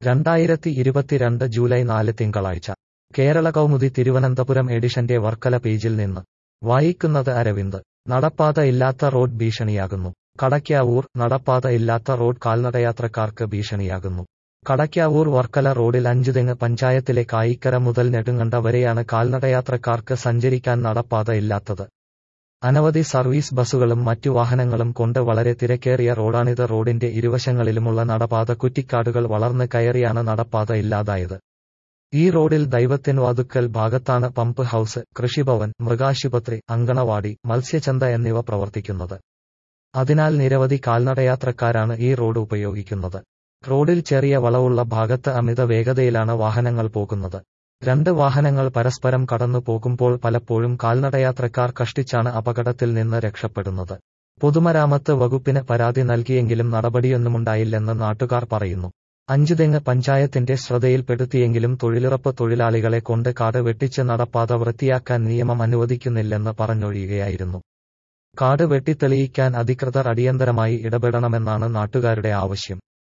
രണ്ടായിരത്തി ഇരുപത്തിരണ്ട് ജൂലൈ നാല് തിങ്കളാഴ്ച കേരള കൗമുദി തിരുവനന്തപുരം എഡിഷന്റെ വർക്കല പേജിൽ നിന്ന് വായിക്കുന്നത് അരവിന്ദ് നടപ്പാത ഇല്ലാത്ത റോഡ് ഭീഷണിയാകുന്നു കടയ്ക്കാവൂർ നടപ്പാത ഇല്ലാത്ത റോഡ് കാൽനടയാത്രക്കാർക്ക് ഭീഷണിയാകുന്നു കടയ്ക്കാവൂർ വർക്കല റോഡിൽ അഞ്ചുതെങ്ങ് പഞ്ചായത്തിലെ കായിക്കര മുതൽ നെടുങ്കണ്ട വരെയാണ് കാൽനടയാത്രക്കാർക്ക് സഞ്ചരിക്കാൻ നടപ്പാത ഇല്ലാത്തത് അനവധി സർവീസ് ബസ്സുകളും മറ്റു വാഹനങ്ങളും കൊണ്ട് വളരെ തിരക്കേറിയ റോഡാണിത് റോഡിന്റെ ഇരുവശങ്ങളിലുമുള്ള നടപാത കുറ്റിക്കാടുകൾ വളർന്ന് കയറിയാണ് നടപ്പാത ഇല്ലാതായത് ഈ റോഡിൽ ദൈവത്തിൻവാതുക്കൽ ഭാഗത്താണ് പമ്പ് ഹൌസ് കൃഷിഭവൻ മൃഗാശുപത്രി അങ്കണവാടി മത്സ്യചന്ത എന്നിവ പ്രവർത്തിക്കുന്നത് അതിനാൽ നിരവധി കാൽനടയാത്രക്കാരാണ് ഈ റോഡ് ഉപയോഗിക്കുന്നത് റോഡിൽ ചെറിയ വളവുള്ള ഭാഗത്ത് അമിത വേഗതയിലാണ് വാഹനങ്ങൾ പോകുന്നത് രണ്ട് വാഹനങ്ങൾ പരസ്പരം കടന്നു പോകുമ്പോൾ പലപ്പോഴും കാൽനടയാത്രക്കാർ കഷ്ടിച്ചാണ് അപകടത്തിൽ നിന്ന് രക്ഷപ്പെടുന്നത് പൊതുമരാമത്ത് വകുപ്പിന് പരാതി നൽകിയെങ്കിലും നടപടിയൊന്നുമുണ്ടായില്ലെന്ന് നാട്ടുകാർ പറയുന്നു അഞ്ചുതെങ്ങ് പഞ്ചായത്തിന്റെ ശ്രദ്ധയിൽപ്പെടുത്തിയെങ്കിലും തൊഴിലുറപ്പ് തൊഴിലാളികളെ കൊണ്ട് കാട് വെട്ടിച്ച് നടപ്പാത വൃത്തിയാക്കാൻ നിയമം അനുവദിക്കുന്നില്ലെന്ന് പറഞ്ഞൊഴിയുകയായിരുന്നു കാട് വെട്ടിത്തെളിയിക്കാൻ അധികൃതർ അടിയന്തരമായി ഇടപെടണമെന്നാണ് നാട്ടുകാരുടെ ആവശ്യം